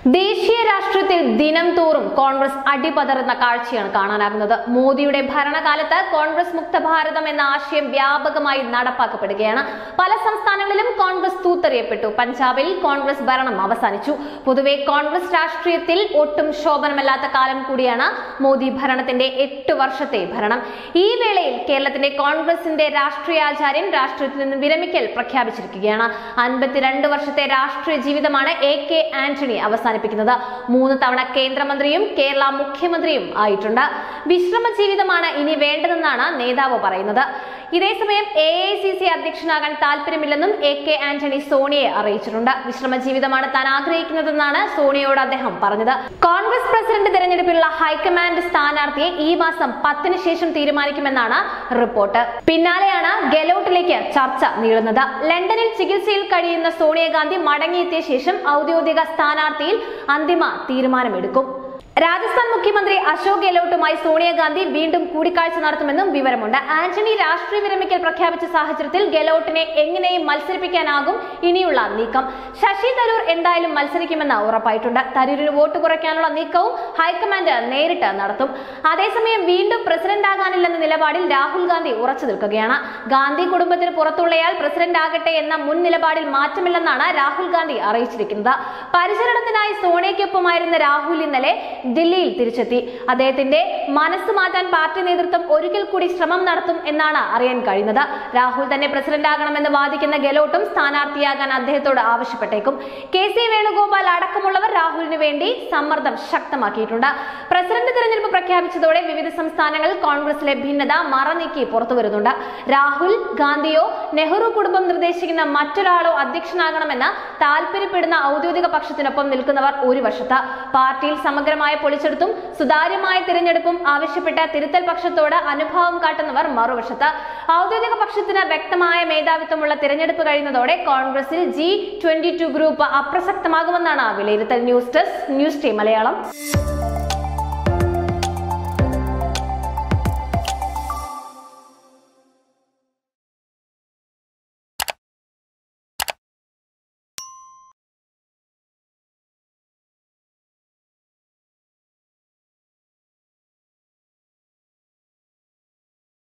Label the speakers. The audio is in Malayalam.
Speaker 1: ദേശീയ രാഷ്ട്രീയത്തിൽ ദിനം തോറും കോൺഗ്രസ് അടിപതറുന്ന കാഴ്ചയാണ് കാണാനാകുന്നത് മോദിയുടെ ഭരണകാലത്ത് കോൺഗ്രസ് മുക്ത ഭാരതം എന്ന ആശയം വ്യാപകമായി നടപ്പാക്കപ്പെടുകയാണ് പല സംസ്ഥാനങ്ങളിലും കോൺഗ്രസ് തൂത്തെറിയപ്പെട്ടു പഞ്ചാബിൽ കോൺഗ്രസ് ഭരണം അവസാനിച്ചു പൊതുവെ കോൺഗ്രസ് രാഷ്ട്രീയത്തിൽ ഒട്ടും ശോഭനമല്ലാത്ത കാലം കൂടിയാണ് മോദി ഭരണത്തിന്റെ എട്ട് വർഷത്തെ ഭരണം ഈ വേളയിൽ കേരളത്തിന്റെ കോൺഗ്രസിന്റെ രാഷ്ട്രീയാചാര്യൻ രാഷ്ട്രീയത്തിൽ നിന്ന് വിരമിക്കൽ പ്രഖ്യാപിച്ചിരിക്കുകയാണ് അൻപത്തിരണ്ട് വർഷത്തെ രാഷ്ട്രീയ ജീവിതമാണ് എ കെ ആന്റണി അവസാനിപ്പിക്കുന്നത് മൂന്ന് തവണ കേന്ദ്രമന്ത്രിയും കേരള മുഖ്യമന്ത്രിയും ആയിട്ടുണ്ട് വിശ്രമ ജീവിതമാണ് ഇനി വേണ്ടതെന്നാണ് നേതാവ് പറയുന്നത് ഇതേസമയം എ ഐ സി സി അധ്യക്ഷനാകാൻ താല്പര്യമില്ലെന്നും എ കെ ആന്റണി സോണിയെ അറിയിച്ചിട്ടുണ്ട് വിശ്രമ ജീവിതമാണ് താൻ ആഗ്രഹിക്കുന്നതെന്നാണ് സോണിയോട് അദ്ദേഹം പറഞ്ഞത് കോൺഗ്രസ് പ്രസിഡന്റ് തെരഞ്ഞെടുപ്പിലുള്ള ഹൈക്കമാൻഡ് സ്ഥാനാർത്ഥിയെ ഈ മാസം പത്തിന് ശേഷം തീരുമാനിക്കുമെന്നാണ് റിപ്പോർട്ട് പിന്നാലെയാണ് ഗെലോട്ടിലേക്ക് ചർച്ച നീളുന്നത് ലണ്ടനിൽ ചികിത്സയിൽ കഴിയുന്ന സോണിയാഗാന്ധി മടങ്ങിയെത്തിയ ശേഷം ഔദ്യോഗിക സ്ഥാനാർത്ഥിയിൽ അന്തിമ തീരുമാനമെടുക്കും രാജസ്ഥാൻ മുഖ്യമന്ത്രി അശോക് ഗെഹ്ലോട്ടുമായി സോണിയാഗാന്ധി വീണ്ടും കൂടിക്കാഴ്ച നടത്തുമെന്നും വിവരമുണ്ട് ആന്റണി രാഷ്ട്രീയ വിരമിക്കൽ പ്രഖ്യാപിച്ച സാഹചര്യത്തിൽ ഗെഹ്ലോട്ടിനെ എങ്ങനെയും മത്സരിപ്പിക്കാനാകും ഇനിയുള്ള നീക്കം ശശി തരൂർ എന്തായാലും മത്സരിക്കുമെന്ന് ഉറപ്പായിട്ടുണ്ട് തരൂരിന് വോട്ട് കുറയ്ക്കാനുള്ള നീക്കവും ഹൈക്കമാൻഡ് നേരിട്ട് നടത്തും അതേസമയം വീണ്ടും പ്രസിഡന്റ് ആകാനില്ലെന്ന നിലപാടിൽ രാഹുൽ ഗാന്ധി ഉറച്ചു നിൽക്കുകയാണ് ഗാന്ധി കുടുംബത്തിന് പുറത്തുള്ളയാൾ പ്രസിഡന്റ് ആകട്ടെ എന്ന മുൻ നിലപാടിൽ മാറ്റമില്ലെന്നാണ് രാഹുൽ ഗാന്ധി അറിയിച്ചിരിക്കുന്നത് പരിചരണത്തിനായി സോണിയയ്ക്കൊപ്പമായിരുന്ന രാഹുൽ ഇന്നലെ ദില്ലിയിൽ തിരിച്ചെത്തി അദ്ദേഹത്തിന്റെ മനസ്സ് മാറ്റാൻ പാർട്ടി നേതൃത്വം ഒരിക്കൽ കൂടി ശ്രമം നടത്തും എന്നാണ് അറിയാൻ കഴിയുന്നത് രാഹുൽ തന്നെ പ്രസിഡന്റ് ആകണമെന്ന് വാദിക്കുന്ന ഗെലോട്ടും സ്ഥാനാർത്ഥിയാകാൻ അദ്ദേഹത്തോട് ആവശ്യപ്പെട്ടേക്കും കെ സി വേണുഗോപാൽ അടക്കമുള്ളവർ രാഹുലിന് വേണ്ടി സമ്മർദ്ദം ശക്തമാക്കിയിട്ടുണ്ട് പ്രസിഡന്റ് തെരഞ്ഞെടുപ്പ് പ്രഖ്യാപിച്ചതോടെ വിവിധ സംസ്ഥാനങ്ങളിൽ കോൺഗ്രസിലെ ഭിന്നത മറനീക്കി പുറത്തു വരുന്നുണ്ട് രാഹുൽ ഗാന്ധിയോ നെഹ്റു കുടുംബം നിർദ്ദേശിക്കുന്ന മറ്റൊരാളോ അധ്യക്ഷനാകണമെന്ന് താല്പര്യപ്പെടുന്ന ഔദ്യോഗിക പക്ഷത്തിനൊപ്പം നിൽക്കുന്നവർ ഒരു വശത്ത് പാർട്ടിയിൽ സമഗ്രമായ പൊളിച്ചെടുത്തും സുതാര്യമായ തിരഞ്ഞെടുപ്പും ആവശ്യപ്പെട്ട തിരുത്തൽ പക്ഷത്തോട് അനുഭാവം കാട്ടുന്നവർ മറുവശത്ത് ഔദ്യോഗിക പക്ഷത്തിന് വ്യക്തമായ മേധാവിത്വമുള്ള തിരഞ്ഞെടുപ്പ് കഴിയുന്നതോടെ കോൺഗ്രസിൽ ജി ട്വന്റി ടു ഗ്രൂപ്പ് അപ്രസക്തമാകുമെന്നാണ് വിലയിരുത്തൽ news desk news team Malayalam